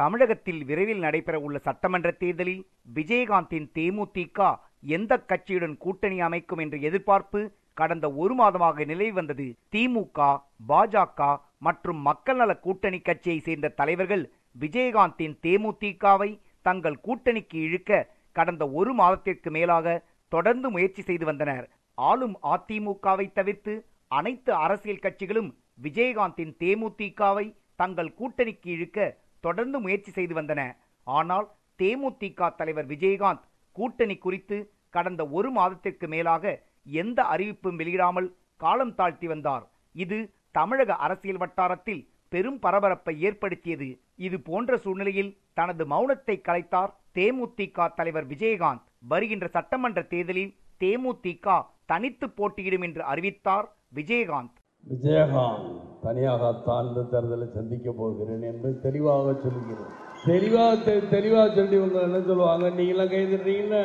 தமிழகத்தில் விரைவில் நடைபெற உள்ள சட்டமன்ற தேர்தலில் விஜயகாந்தின் தேமுதிக எந்த கட்சியுடன் கூட்டணி அமைக்கும் என்ற எதிர்பார்ப்பு கடந்த ஒரு மாதமாக நிலவி வந்தது திமுக பாஜக மற்றும் மக்கள் நல கூட்டணி கட்சியை சேர்ந்த தலைவர்கள் விஜயகாந்தின் தேமுதிகவை தங்கள் கூட்டணிக்கு இழுக்க கடந்த ஒரு மாதத்திற்கு மேலாக தொடர்ந்து முயற்சி செய்து வந்தனர் ஆளும் அதிமுகவை தவிர்த்து அனைத்து அரசியல் கட்சிகளும் விஜயகாந்தின் தேமுதிகவை தங்கள் கூட்டணிக்கு இழுக்க தொடர்ந்து முயற்சி செய்து வந்தன ஆனால் தேமுதிக தலைவர் விஜயகாந்த் கூட்டணி குறித்து கடந்த ஒரு மாதத்திற்கு மேலாக எந்த அறிவிப்பும் வெளியிடாமல் காலம் தாழ்த்தி வந்தார் இது தமிழக அரசியல் வட்டாரத்தில் பெரும் பரபரப்பை ஏற்படுத்தியது இது போன்ற சூழ்நிலையில் தனது மௌனத்தை கலைத்தார் தேமுதிக தலைவர் விஜயகாந்த் வருகின்ற சட்டமன்ற தேர்தலில் தேமுதிக தனித்து போட்டியிடும் என்று அறிவித்தார் விஜயகாந்த் விஜயகாந்த் தனியாகத்தான் இந்த தேர்தலை சந்திக்க போகிறேன் என்று தெளிவாக சொல்கிறேன் தெளிவாக தெ- தெளிவாக சொல்லி இவங்க என்ன சொல்லுவாங்க நீங்களாம் கைதுறீங்கன்னு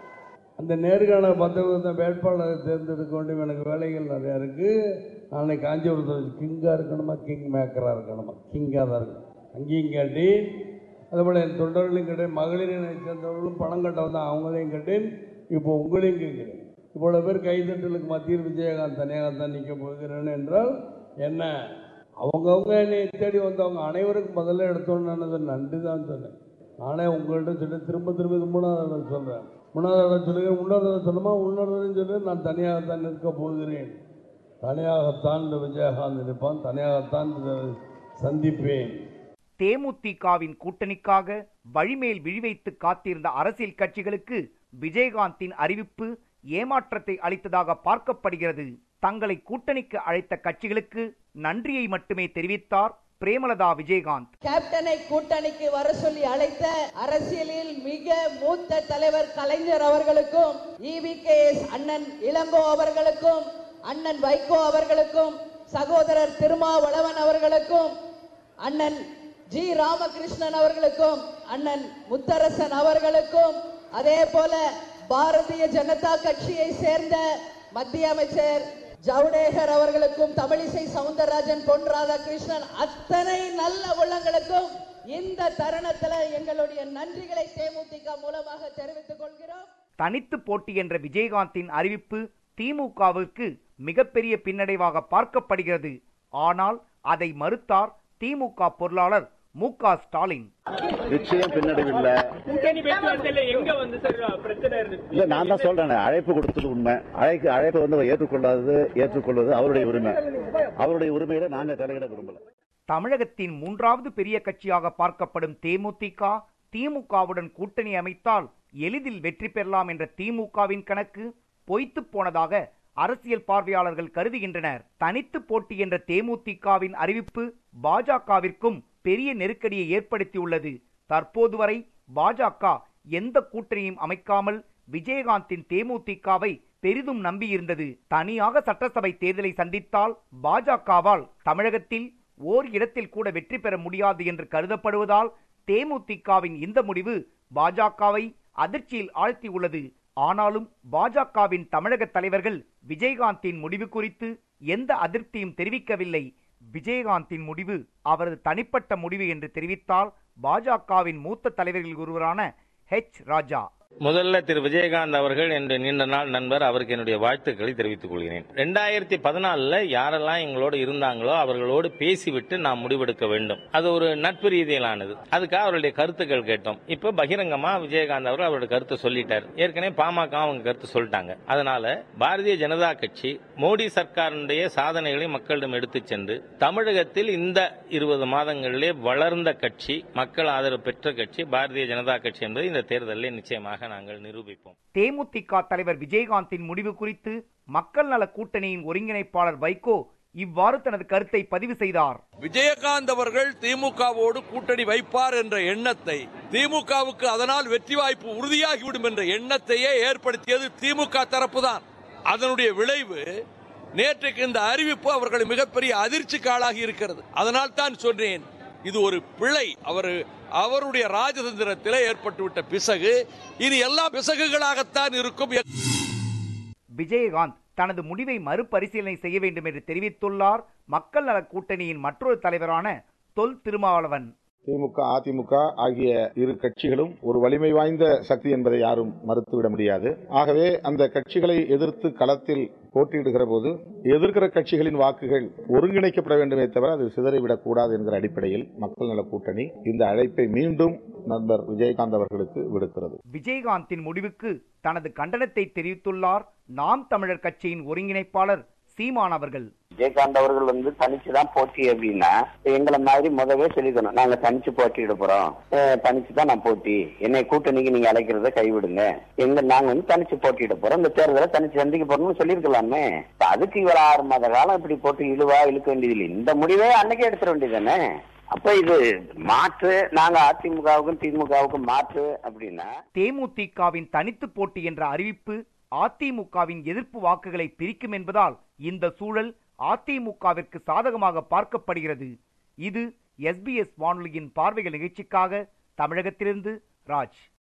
அந்த நேர்காணல் பத்திரிகை வேட்பாளரை தேர்ந்தெடுக்க வேண்டும் எனக்கு வேலைகள் நிறையா இருக்குது நாளை காஞ்சிபுரத்தில் கிங்காக இருக்கணுமா கிங் மேக்கராக இருக்கணுமா கிங்காக தான் இருக்கணும் அங்கேயும் கேட்டேன் அதுபோல் என் தொண்டர்களையும் கேட்டேன் மகளிரினை சேர்ந்தவர்களும் பணம் கட்ட வந்தால் அவங்களையும் கேட்டேன் இப்போ உங்களையும் கேட்கிறேன் இவ்வளோ பேர் கைதட்டலுக்கு மத்தியில் விஜயகாந்த் தனியாக தான் நிற்க போகிறேன் என்றால் என்ன அவங்கவுங்க என்னை தேடி வந்தவங்க அனைவருக்கும் முதல்ல எடுத்தோன்னு நான் நன்றி தான் சொன்னேன் நானே உங்கள்கிட்ட சொல்லி திரும்ப திரும்ப இது மூணாவது தடவை சொல்கிறேன் மூணாவது தடவை சொல்லுங்க இன்னொரு தடவை சொல்லுமா இன்னொரு தடவை சொல்லி நான் தனியாகத்தான் நிற்க போகிறேன் தனியாகத்தான் இந்த விஜயகாந்த் நிற்பான் தனியாகத்தான் இதை சந்திப்பேன் தேமுதிகவின் கூட்டணிக்காக வழிமேல் விழிவைத்து காத்திருந்த அரசியல் கட்சிகளுக்கு விஜயகாந்தின் அறிவிப்பு ஏமாற்றத்தை அளித்ததாக பார்க்கப்படுகிறது தங்களை கூட்டணிக்கு அழைத்த கட்சிகளுக்கு நன்றியை மட்டுமே தெரிவித்தார் பிரேமலதா விஜயகாந்த் கேப்டனை கூட்டணிக்கு வர சொல்லி அழைத்த அரசியலில் மிக மூத்த தலைவர் கலைஞர் அவர்களுக்கும் இவிகேஎஸ் அண்ணன் இளங்கோ அவர்களுக்கும் அண்ணன் வைகோ அவர்களுக்கும் சகோதரர் திருமாவளவன் அவர்களுக்கும் அண்ணன் ஜி ராமகிருஷ்ணன் அவர்களுக்கும் அண்ணன் முத்தரசன் அவர்களுக்கும் அதே போல பாரதிய ஜனதா கட்சியை சேர்ந்த மத்திய அமைச்சர் ஜவடேகர் அவர்களுக்கும் தமிழிசை சவுந்தரராஜன் பொன் ராதாகிருஷ்ணன் அத்தனை நல்ல உள்ளங்களுக்கும் இந்த தருணத்துல எங்களுடைய நன்றிகளை தேமுதிக மூலமாக தெரிவித்துக் கொள்கிறோம் தனித்து போட்டி என்ற விஜயகாந்தின் அறிவிப்பு திமுகவிற்கு மிகப்பெரிய பின்னடைவாக பார்க்கப்படுகிறது ஆனால் அதை மறுத்தார் திமுக பொருளாளர் மு க ஸ்டாலின் நிச்சயம் பின்னடைவில்ல கூட்டணி பேச்சுவார்த்தையில எங்க வந்து சார் பிரச்சனை இருந்துச்சு இல்ல நான் தான் சொல்றேன் அழைப்பு கொடுத்தது உண்மை அழைக்கு அழைப்பு வந்து ஏற்றுக்கொள்ளாதது ஏற்றுக்கொள்வது அவருடைய உரிமை அவருடைய உரிமையில நாங்க தலையிட விரும்பல தமிழகத்தின் மூன்றாவது பெரிய கட்சியாக பார்க்கப்படும் தேமுதிக திமுகவுடன் கூட்டணி அமைத்தால் எளிதில் வெற்றி பெறலாம் என்ற திமுகவின் கணக்கு பொய்த்துப் போனதாக அரசியல் பார்வையாளர்கள் கருதுகின்றனர் தனித்து போட்டி என்ற தேமுதிகவின் அறிவிப்பு பாஜகவிற்கும் பெரிய நெருக்கடியை ஏற்படுத்தியுள்ளது தற்போது வரை பாஜக எந்த கூட்டணியும் அமைக்காமல் விஜயகாந்தின் தேமுதிகவை பெரிதும் நம்பியிருந்தது தனியாக சட்டசபை தேர்தலை சந்தித்தால் பாஜகவால் தமிழகத்தில் ஓர் இடத்தில் கூட வெற்றி பெற முடியாது என்று கருதப்படுவதால் தேமுதிகவின் இந்த முடிவு பாஜகவை அதிர்ச்சியில் ஆழ்த்தியுள்ளது ஆனாலும் பாஜகவின் தமிழக தலைவர்கள் விஜயகாந்தின் முடிவு குறித்து எந்த அதிருப்தியும் தெரிவிக்கவில்லை விஜயகாந்தின் முடிவு அவரது தனிப்பட்ட முடிவு என்று தெரிவித்தால் பாஜகவின் மூத்த தலைவர்களில் ஒருவரான ஹெச் ராஜா முதல்ல திரு விஜயகாந்த் அவர்கள் என்னுடைய நீண்ட நாள் நண்பர் அவருக்கு என்னுடைய வாழ்த்துக்களை தெரிவித்துக் கொள்கிறேன் ரெண்டாயிரத்தி பதினாலுல யாரெல்லாம் எங்களோடு இருந்தாங்களோ அவர்களோடு பேசிவிட்டு நாம் முடிவெடுக்க வேண்டும் அது ஒரு நட்பு ரீதியிலானது அதுக்காக அவருடைய கருத்துக்கள் கேட்டோம் இப்ப பகிரங்கமா விஜயகாந்த் அவர்கள் அவருடைய கருத்தை சொல்லிட்டார் ஏற்கனவே பாமக அவங்க கருத்து சொல்லிட்டாங்க அதனால பாரதிய ஜனதா கட்சி மோடி சர்க்காருடைய சாதனைகளை மக்களிடம் எடுத்துச் சென்று தமிழகத்தில் இந்த இருபது மாதங்களிலே வளர்ந்த கட்சி மக்கள் ஆதரவு பெற்ற கட்சி பாரதிய ஜனதா கட்சி என்பதை இந்த தேர்தலில் நிச்சயமாக நாங்கள் நிரூபிப்போம் தேமுதிக தலைவர் விஜயகாந்தின் முடிவு குறித்து மக்கள் நல கூட்டணியின் ஒருங்கிணைப்பாளர் வைகோ இவ்வாறு தனது கருத்தை பதிவு செய்தார் விஜயகாந்த் அவர்கள் திமுகவோடு கூட்டணி வைப்பார் என்ற எண்ணத்தை திமுகவுக்கு அதனால் வெற்றி வாய்ப்பு உறுதியாகிவிடும் என்ற எண்ணத்தையே ஏற்படுத்தியது திமுக தரப்புதான் அதனுடைய விளைவு நேற்றைக்கு இந்த அறிவிப்பு அவர்கள் மிகப்பெரிய அதிர்ச்சிக்கு ஆளாகி இருக்கிறது அதனால் தான் சொன்னேன் இது ஒரு பிழை அவர் அவருடைய ராஜதந்திரத்திலே ஏற்பட்டுவிட்ட பிசகு இனி எல்லா பிசகுகளாகத்தான் இருக்கும் விஜயகாந்த் தனது முடிவை மறுபரிசீலனை செய்ய வேண்டும் என்று தெரிவித்துள்ளார் மக்கள் நல கூட்டணியின் மற்றொரு தலைவரான தொல் திருமாவளவன் திமுக அதிமுக ஆகிய இரு கட்சிகளும் ஒரு வலிமை வாய்ந்த சக்தி என்பதை யாரும் மறுத்துவிட முடியாது ஆகவே அந்த கட்சிகளை எதிர்த்து களத்தில் போட்டியிடுகிற போது எதிர்க்கிற கட்சிகளின் வாக்குகள் ஒருங்கிணைக்கப்பட வேண்டுமே தவிர அது சிதறிவிடக் கூடாது என்கிற அடிப்படையில் மக்கள் நல கூட்டணி இந்த அழைப்பை மீண்டும் நண்பர் விஜயகாந்த் அவர்களுக்கு விடுக்கிறது விஜயகாந்தின் முடிவுக்கு தனது கண்டனத்தை தெரிவித்துள்ளார் நாம் தமிழர் கட்சியின் ஒருங்கிணைப்பாளர் சீமான் அவர்கள் விஜயகாந்த் அவர்கள் வந்து தனிச்சு தான் போட்டி அப்படின்னா எங்களை மாதிரி முதவே சொல்லிக்கணும் நாங்க தனிச்சு போட்டியிட போறோம் அஹ் தனிச்சு தான் நான் போட்டி என்னை கூட்டணிக்கு நீங்க அழைக்கிறத கைவிடுங்க எங்க நாங்க வந்து தனிச்சு போட்டியிட போறோம் இந்த தேர்தலை தனிச்சு சந்திக்க போறோம்னு சொல்லியிருக்கலாமே இப்ப அதுக்கு இவர் ஆறு மாத காலம் இப்படி போட்டு இழுவா இழுக்க வேண்டியதில்லை இந்த முடிவே அன்னைக்கே எடுத்துட வேண்டியதானே அப்ப இது மாற்று நாங்க அதிமுகவுக்கும் திமுகவுக்கும் மாற்று அப்படின்னா தேமுதிகவின் தனித்து போட்டி என்ற அறிவிப்பு அதிமுகவின் எதிர்ப்பு வாக்குகளை பிரிக்கும் என்பதால் இந்த சூழல் அதிமுகவிற்கு சாதகமாக பார்க்கப்படுகிறது இது எஸ்பிஎஸ் வானொலியின் பார்வைகள் நிகழ்ச்சிக்காக தமிழகத்திலிருந்து ராஜ்